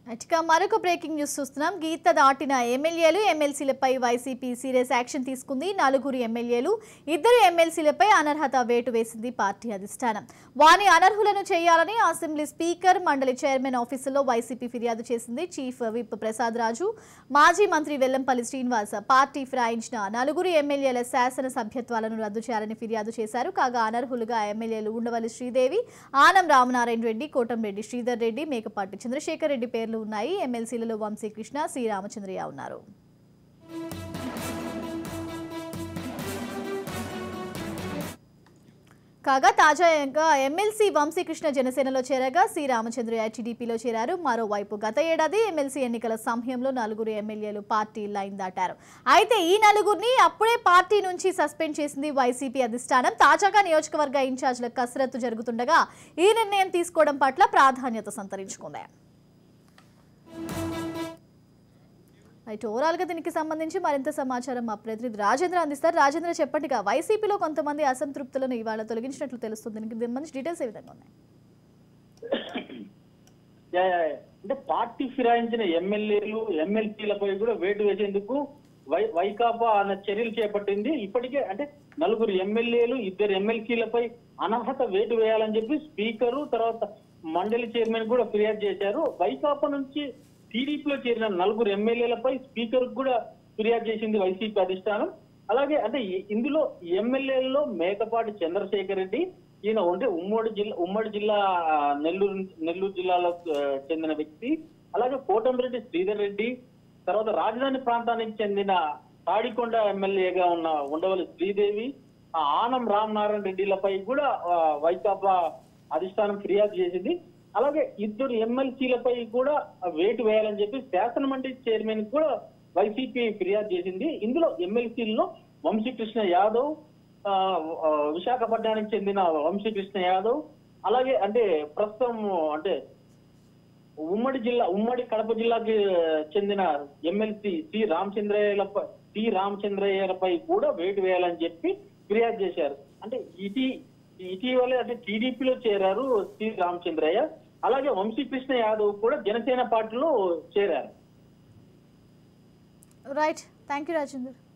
ఇక మరొక breaking news చూస్తున్నాం గీత దాటిన ఎమ్మెల్యేలు ఎమ్మెల్సీలపై వైసీపీ సీరియస్ యాక్షన్ తీసుకుంది నలుగురు ఎమ్మెల్యేలు ఇద్దరు ఎమ్మెల్సీలపై అనర్హత వేటు వేసింది పార్టీ అధిష్టానం వారి అనర్హులను చేయాలని అసెంబ్లీ స్పీకర్ మండలి చైర్మన్ ఆఫీసులో వైసీపీ ఫిర్యాదు చేసింది చీఫ్ విప్ ప్రసాద్ రాజు మాజీ మంత్రి వెల్లంపల్లి శ్రీనివాస్ పార్టీ ఫిరాయించిన నలుగురు ఎమ్మెల్యేల శాసన సభ్యత్వాలను రద్దు చేయాలని ఫిర్యాదు చేశారు కాగా అనర్హులుగా ఎమ్మెల్యేలు ఉండవల్లి శ్రీదేవి ఆనం రామనారాయణ రెడ్డి కోటంరెడ్డి శ్రీధర్ రెడ్డి మేకపాటి చంద్రశేఖర్ రెడ్డి పేర్లు ఉన్నాయి ఎమ్మెల్సీలలో వంశీకృష్ణ సి రామచంద్రయ్య ఉన్నారు కాగా తాజాగా ఎమ్మెల్సీ వంశీకృష్ణ జనసేనలో చేరగా సి రామచంద్రయ్య టీడీపీలో చేరారు మరోవైపు గత ఏడాది ఎమ్మెల్సీ ఎన్నికల సమయంలో నలుగురు ఎమ్మెల్యేలు పార్టీ లైన్ దాటారు అయితే ఈ నలుగురిని అప్పుడే పార్టీ నుంచి సస్పెండ్ చేసింది వైసీపీ అధిష్టానం తాజాగా నియోజకవర్గ ఇన్ఛార్జ్ల కసరత్తు జరుగుతుండగా ఈ నిర్ణయం తీసుకోవడం పట్ల ప్రాధాన్యత సంతరించుకుంది రైట్ ఓవరాల్ గా దీనికి సంబంధించి మరింత సమాచారం మా ప్రతినిధి రాజేంద్ర అందిస్తారు రాజేంద్ర చెప్పండిగా వైసీపీలో కొంతమంది అసంతృప్తులను ఇవాళ తొలగించినట్లు తెలుస్తుంది దీనికి సంబంధించి డీటెయిల్స్ ఏ విధంగా ఉన్నాయి యా, యా, యా. అంటే పార్టీ ఫిరాయించిన ఎమ్మెల్యేలు ఎమ్మెల్సీలపై కూడా వేటు వేసేందుకు వై వైకాపా అన్న చర్యలు చేపట్టింది ఇప్పటికే అంటే నలుగురు ఎమ్మెల్యేలు ఇద్దరు ఎమ్మెల్సీలపై అనర్హత వేటు వేయాలని చెప్పి స్పీకరు తర్వాత మండలి చైర్మన్ కూడా ఫిర్యాదు చేశారు వైకాపా నుంచి టీడీపీలో చేరిన నలుగురు ఎమ్మెల్యేలపై స్పీకర్ కూడా ఫిర్యాదు చేసింది వైసీపీ అధిష్టానం అలాగే అంటే ఈ- ఇందులో ఎమ్మెల్యేలలో మేకపాటి చంద్రశేఖర్ రెడ్డి ఈయన అంటే ఉమ్మడి జిల్లా ఉమ్మడి జిల్లా ఆ, నెల్లూరు నెల్లూరు జిల్లాలో ఆ, చెందిన వ్యక్తి అలాగే కోటంరెడ్డి శ్రీధర్ రెడ్డి తర్వాత రాజధాని ప్రాంతానికి చెందిన తాడికొండ ఎమ్మెల్యేగా ఉన్న ఉండవల్లి శ్రీదేవి ఆ ఆనం రామనారాయణ రెడ్డిలపై కూడా ఆ, వైకాపా అధిష్టానం ఫిర్యాదు చేసింది అలాగే ఇద్దరు ఎమ్మెల్సీలపై కూడా వేటు వేయాలని చెప్పి శాసన మండలి చైర్మన్ కూడా వైసీపీ ఫిర్యాదు చేసింది ఇందులో ఎమ్మెల్సీల్లో వంశీకృష్ణ యాదవ్ ఆ, ఆ, విశాఖపట్నానికి చెందిన వంశీకృష్ణ యాదవ్ అలాగే అంటే ప్రస్తుతం అంటే ఉమ్మడి జిల్లా ఉమ్మడి కడప జిల్లాకి చెందిన ఎమ్మెల్సీ సి రామచంద్రయ్యలపై సి రామచంద్రయ్యలపై కూడా వేటు వేయాలని చెప్పి ఫిర్యాదు చేశారు అంటే ఇటీ ఇటీవలే అంటే టీడీపీలో చేరారు సి రామచంద్రయ్య అలాగే వంశీకృష్ణ యాదవ్ కూడా జనసేన పార్టీలో చేరారు రైట్ థ్యాంక్ యూ రాజేందర్